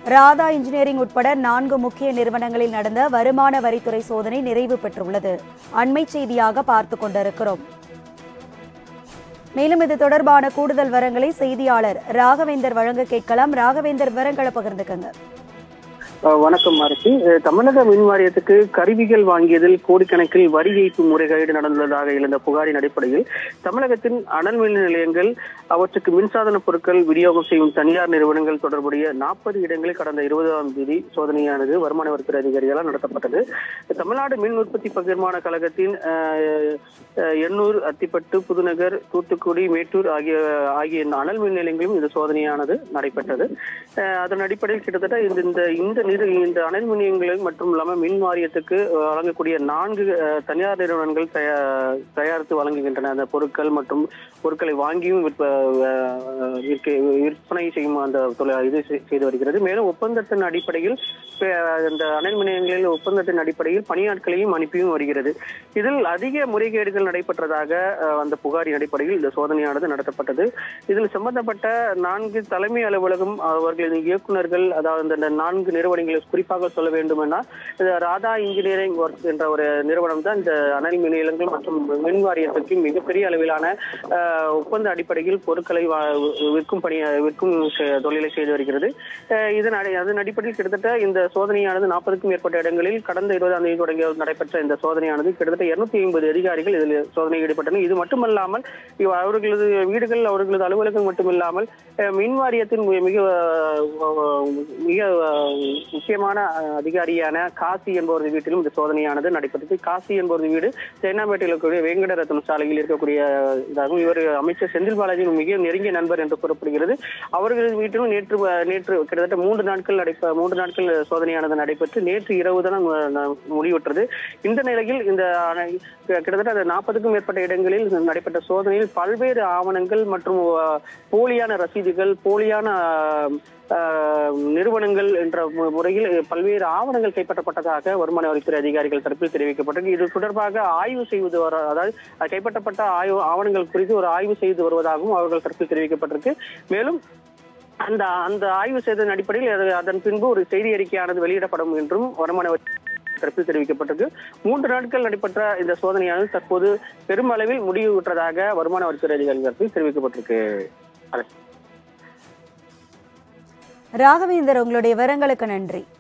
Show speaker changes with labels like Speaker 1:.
Speaker 1: Radha engineering உட்பட நான்கு முக்கிய நிறுவனங்களில் நடந்த வருமான வரித்துறை சோதனை நிறைவு பெற்றுள்ளது அண்மை செய்தியாக பார்த்து கொண்டிருக்கிறோம் மேலும் இது தொடர்பான கூடுதல் விவரங்களை செய்தியாளர் ராகவேந்தர் வழங்க கேட்கலாம் ராகவேந்தர் விவரங்களை பகிர்ந்துக்கங்க
Speaker 2: அஹ் வணக்கம் அரசு அஹ் தமிழக மின் வாரியத்துக்கு கருவிகள் வாங்கியதில் கோடிக்கணக்கில் வரி ஏய்ப்பு முறைகேடு நடந்துள்ளதாக எழுந்த புகாரின் அடிப்படையில் தமிழகத்தின் அனல் மின் நிலையங்கள் அவற்றுக்கு மின்சாதன பொருட்கள் விநியோகம் செய்யும் தனியார் நிறுவனங்கள் தொடர்புடைய நாற்பது இடங்களில் கடந்த இருபதாம் தேதி சோதனையானது வருமான வரித்துறை அதிகாரிகளால் நடத்தப்பட்டது தமிழ்நாடு மின் உற்பத்தி பகிர்மான கழகத்தின் அஹ், அஹ், எண்ணூர் அத்திப்பட்டு புதுநகர் தூத்துக்குடி மேட்டூர் ஆகிய ஆகிய இந்த அனல் மின் நிலையங்களிலும் இந்த சோதனையானது நடைபெற்றது அஹ், அதன் அடிப்படையில் கிட்டத்தட்ட இந்த இந்த இந்த நிறு இந்த அனல் மின் நிலையங்கள் மற்றும் இல்லாமல் மின் வாரியத்துக்கு அஹ், வழங்கக்கூடிய நான்கு அஹ், தனியார் நிறுவனங்கள் தயா- தயாரித்து வழங்குகின்றன அந்த பொருட்கள் மற்றும் பொருட்களை வாங்கியும் விற்ப அஹ், விற்க- விற்பனை செய்யும் அந்த தொழில் இது செய்- செய்து வருகிறது மேலும் ஒப்பந்தத்தின் அடிப்படையில் அஹ், இந்த அனல் மின் நிலையங்களில் ஒப்பந்தத்தின் அடிப்படையில் பணியாட்களையும் அனுப்பியும் வருகிறது இதில் அதிக முறைகேடுகள் நடைபெற்றதாக அஹ், அந்த புகாரின் அடிப்படையில் இந்த சோதனையானது நடத்தப்பட்டது இதில் சம்பந்தப்பட்ட நான்கு தலைமை அலுவலகம் அவர்களின் இயக்குநர்கள் அதாவது இந்த நான்கு நிறுவனங்களை குறிப்பாக சொல்ல வேண்டுமென்றால் இது ராதா இன்ஜினியரிங் ஒர்க் என்ற ஒரு நிறுவனம் தான் இந்த அனல் மின் நிலையங்கள் மற்றும் மின் வாரியத்திற்கு மிகப்பெரிய அளவிலான அஹ், ஒப்பந்த அடிப்படையில் பொருட்களை வா- விற்கும் பணி விற்கும் செ- தொழிலை செய்து வருகிறது அஹ், இதன் அடி- அதன் அடிப்படையில் கிட்டத்தட்ட இந்த சோதனையானது நாற்பதுக்கும் மேற்பட்ட இடங்களில் கடந்த இருபதாம் தேதி தொடங்கி நடைபெற்ற இந்த சோதனையானது கிட்டத்தட்ட இருநூத்தி ஐம்பது அதிகாரிகள் இதில் சோதனை ஈடுபட்டனர் இது மட்டுமல்லாமல் இவ் அவர்களது வீடுகள் அவர்களது அலுவலகம் மட்டுமில்லாமல் அஹ், மின் வாரியத்தின் மிக மிக அஹ், மிக அஹ், முக்கியமான அஹ், அதிகாரியான காசி என்பவரது வீட்டிலும் இந்த சோதனையானது நடைபெற்றது காசி என்பவரது வீடு தேனாம்பேட்டையில் இருக்கக்கூடிய வேங்கடரத்னம் சாலையில் இருக்கக்கூடிய இதாகும் இவர் அமைச்சர் செந்தில் பாலாஜியின் மிக நெருங்கிய நண்பர் என்று கூறப்படுகிறது அவர்களது வீட்டிலும் நேற்று அஹ், நேற்று கிட்டத்தட்ட மூன்று நாட்கள் நடைபெ மூன்று நாட்கள் சோதனையானது நடைபெற்று நேற்று இரவு தான் அஹ், முடிவுற்றது இந்த நிலையில் இந்த அணை- கிட்டத்தட்ட அந்த நாற்பதுக்கும் மேற்பட்ட இடங்களில் நடைபெற்ற சோதனையில் பல்வேறு ஆவணங்கள் மற்றும் அஹ், போலியான ரசீதுகள் போலியான அஹ், அஹ், நிறுவனங்கள் என்ற மு- முறையில் பல்வேறு ஆவணங்கள் கைப்பற்றப்பட்டதாக வருமான வரித்துறை அதிகாரிகள் தரப்பில் தெரிவிக்கப்பட்டது இது தொடர்பாக ஆய்வு செய்வது வர அதாவது அது கைப்பற்றப்பட்ட ஆய்வு ஆவணங்கள் குறித்து ஒரு ஆய்வு செய்து வருவதாகவும் அவர்கள் தரப்பில் தெரிவிக்கப்பட்டிருக்கு மேலும் அந்த அந்த ஆய்வு செய்ததன் அடிப்படையில் அது- அதன் பின்பு ஒரு செய்தி அறிக்கையானது வெளியிடப்படும் என்றும் வருமான வரி தரப்பில் தெரிவிக்கப்பட்டது மூன்று நாட்கள் நடைபெற்ற இந்த சோதனையானது தற்போது பெருமளவில் முடிவுற்றதாக வருமான வரித்துறை அதிகாரிகள் தரப்பில் தெரிவிக்கப்பட்டிருக்கு
Speaker 1: ராகவேந்தர் உங்களுடைய விவரங்களுக்கு நன்றி